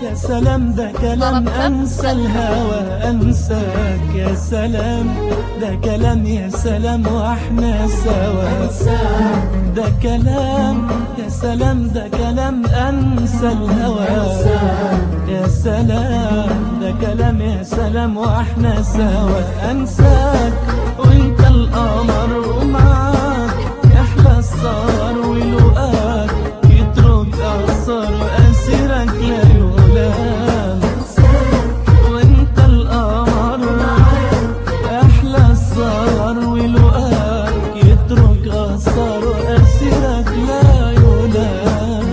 يا سلام ده كلام انسى الهوى انساك يا سلام ده كلام يا سلام واحنا سوا ده كلام يا سلام ده كلام انسى الهوى يا سلام ده كلام يا سلام واحنا سوا انساك وانت القمر ومعاك يحلى السهر ولقاك يترك اثر اسيرك لا يغلام وانت القمر احلى السهر ولقاك يترك اثر اسيرك لا يغلام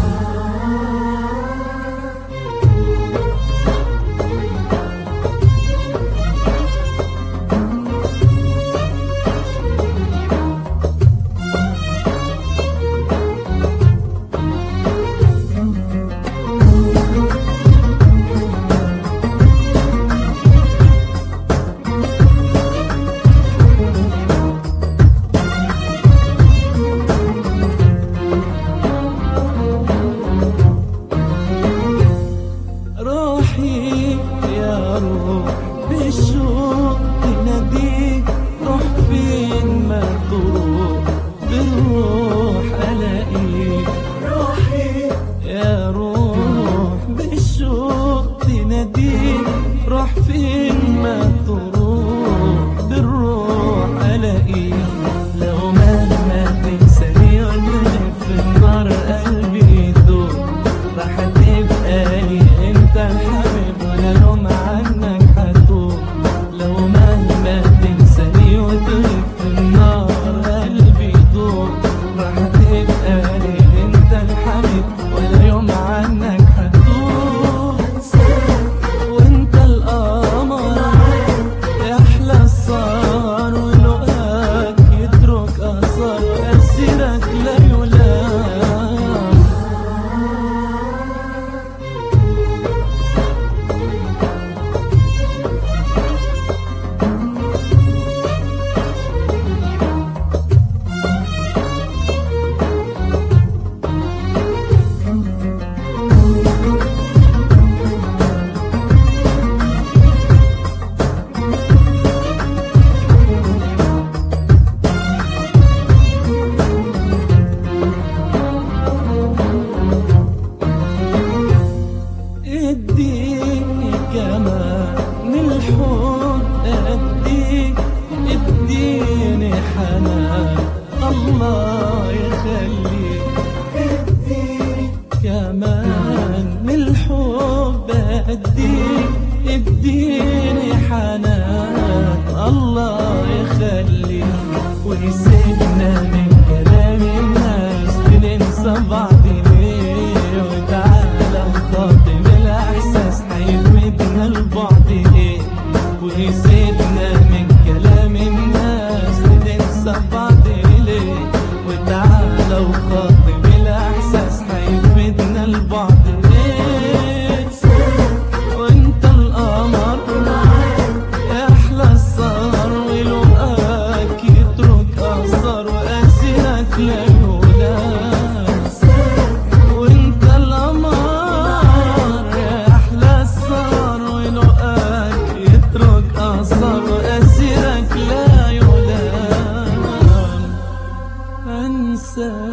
روحي يا روح بالشوق تناديك روح فين ما تروح بالروح الاقيك روحي يا روح بالشوق تناديك روح فين ما تروح بالروح الاقيك لو مهما تنساني وتغيب في النار قلبي يدوب راح تبقى لي انت الحبيب وانا يوم عنك هتوب لو مهما تنساني وتغيب في النار قلبي يدوب راح تبقى لي انت الحبيب وانا يوم عنك هتوب وانت القمر يحلى السهر ولقاك يترك اثر اسيرك لا يلام اديني كمان من الحب اديك اديني حنان الله يخليك اديني كمان من الحب اديك اديني حنان الله يخليك ويسيبنا من كلام الناس بننسى بعض ليه وتعالى وخاطب الاحساس هيفيدنا البعد ايه ويسيبنا من كلام الناس بننسى بعض ليه وتعالى وخاطب الاحساس هيفيدنا البعد ليه وانت القمر احلى السهر ولقاك يترك اثر واسيرك لا يولام وانت القمر احلى السهر ولقاك يترك اثر واسيرك لا يولام انساك